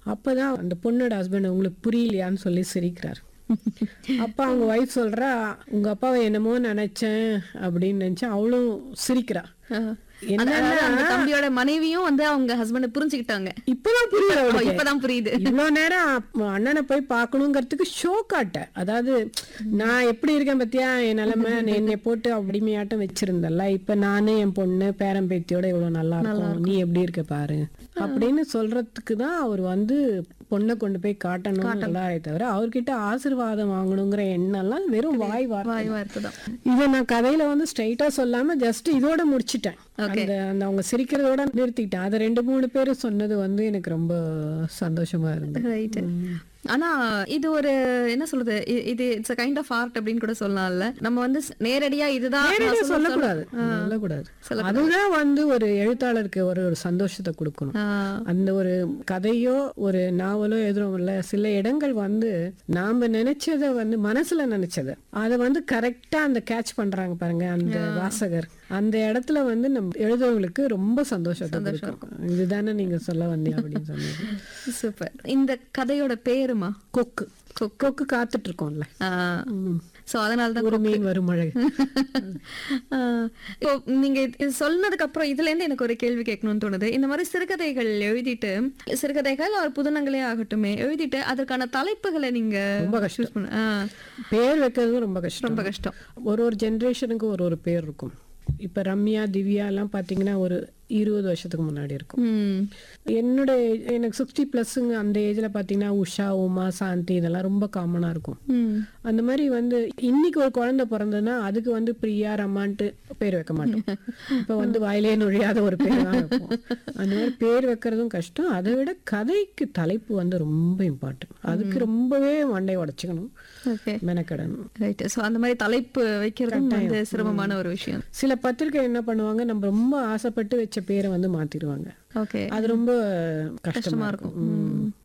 அப்பதான் அந்த பொண்ணோட ஹஸ்பண்ட் உங்களுக்கு புரியலையான்னு சொல்லி சிரிக்கிறார் அப்ப அவங்க ஒய்ஃப் சொல்றா உங்க அப்பாவை என்னமோ நினைச்சேன் அப்படின்னு நினைச்சா அவளும் சிரிக்கிறா அதாவது அந்த தம்பியோட மனைவியும் வந்து அவங்க ஹஸ்பண்ட புரிஞ்சுக்கிட்டாங்க இப்பதான் புரியுது ஓ, அவளுக்கு இப்பதான் புரியுது இவ்வளோ நேரம் அப்ப அண்ணனை போய் பார்க்கணுங்கிறதுக்கு ஷோ காட்ட அதாவது நான் எப்படி இருக்கேன் பத்தியா என் நிலைமை என்னை போட்டு அடிமையாட்டம் வச்சிருந்தல்ல இப்ப நானு என் பொண்ணு பேரன் பேத்தியோட இவ்வளவு நல்லா இருக்கும் நீ எப்படி இருக்க பாரு அப்படின்னு சொல்றதுக்கு தான் அவர் வந்து பொண்ணை கொண்டு போய் காட்டணும் நல்லாரே தவிர அவர்கிட்ட ஆசீர்வாதம் வாங்கணுங்கிற எண்ணம்லாம் வெறும் வாய் வார்த்தை வாய் வார்த்தை தான் இதை நான் கதையில வந்து ஸ்ட்ரைட்டா சொல்லாம ஜஸ்ட் இதோட முடிச்சிட்டேன் அந்த அந்த அவங்க சிரிக்கிறதோட நிறுத்திட்டேன் அது ரெண்டு மூணு பேரும் சொன்னது வந்து எனக்கு ரொம்ப சந்தோஷமா இருந்தது ரைட் ஆனா இது ஒரு என்ன சொல்றது இ- இது இட்ஸ் கைண்ட் ஆஃப் ஆர்ட் அப்படின்னு கூட சொல்லலாம்ல நம்ம வந்து ஸ்- நேரடியா இதுதான் நான் நேரடியா சொல்ல- சொல்லக்கூடாது சொல்லக்கூடாது அதுதான் வந்து ஒரு எழுத்தாளருக்கு ஒரு ஒரு சந்தோஷத்தை கொடுக்கணும் ஆ, அந்த ஒரு கதையோ ஒரு நாவலோ எழுதுறோம்ல சில இடங்கள் வந்து நாம நினைச்சத வந்து மனசுல நினைச்சத அதை வந்து கரெக்டா அந்த கேட்ச் பண்றாங்க பாருங்க அந்த வாசகர் அந்த இடத்துல வந்து நம்ம எழுதுறவங்களுக்கு ரொம்ப சந்தோஷத்தை கொடுக்கும் இதுதானே நீங்க சொல்ல வந்தீங்க அப்படின்னு சொன்னீங்க சூப்பர் இந்த கதையோட பேருமா கொக்கு கொக்கு காத்துட்டு இருக்கோம்ல சோ அதனால தான் ஒரு மீன் வரும் மழை இப்போ நீங்க இது சொன்னதுக்கு அப்புறம் இதுல இருந்து எனக்கு ஒரு கேள்வி கேட்கணும்னு தோணுது இந்த மாதிரி சிறுகதைகள் எழுதிட்டு சிறுகதைகள் ஒரு புதுநங்களே ஆகட்டுமே எழுதிட்டு அதற்கான தலைப்புகளை நீங்க ரொம்ப கஷ்டம் choose பண்ண- ஆ, பேர் வைக்கிறது ரொம்ப கஷ்டம் ரொம்ப கஷ்டம் ஒரு ஒரு ஜென்ரேஷனுக்கு ஒரு ஒரு பேர் இருக்கும் இப்ப ரம்யா திவ்யா எல்லாம் பாத்தீங்கன்னா ஒரு இருபது வருஷத்துக்கு முன்னாடி இருக்கும் ம் என்னோட எனக்கு சிக்ஸ்டி ப்ளஸ்ஸுங்க அந்த ஏஜ்ல பாத்தீங்கன்னா உஷா உமா சாந்தி இதெல்லாம் ரொம்ப காமனா இருக்கும் ம் அந்த மாதிரி வந்து இன்னைக்கு ஒரு குழந்தை பிறந்ததுன்னா அதுக்கு வந்து பிரியா ரம்மான்ட்டு பேர் வைக்க மாட்டோம் இப்ப வந்து வாயிலே நுழையாத ஒரு பேர் தான் வைப்போம் அந்த மாதிரி பேர் வைக்கிறதும் கஷ்டம் அதை விட கதைக்கு தலைப்பு வந்து ரொம்ப இம்பார்ட்டன்ட் அதுக்கு ரொம்பவே மண்டை உடைச்சுக்கணும் ஓகே மெனக்கடணும் ரைட் சோ அந்த மாதிரி தலைப்பு வைக்கிறதும் வந்து சிரமமான ஒரு விஷயம் சில பத்திரிக்கை என்ன பண்ணுவாங்க நம்ம ரொம்ப ஆசைப்பட்டு வச்ச பேரை வந்து மாத்திடுவாங்க ஓகே அது ரொம்ப கஷ்டமா இருக்கும் ம்.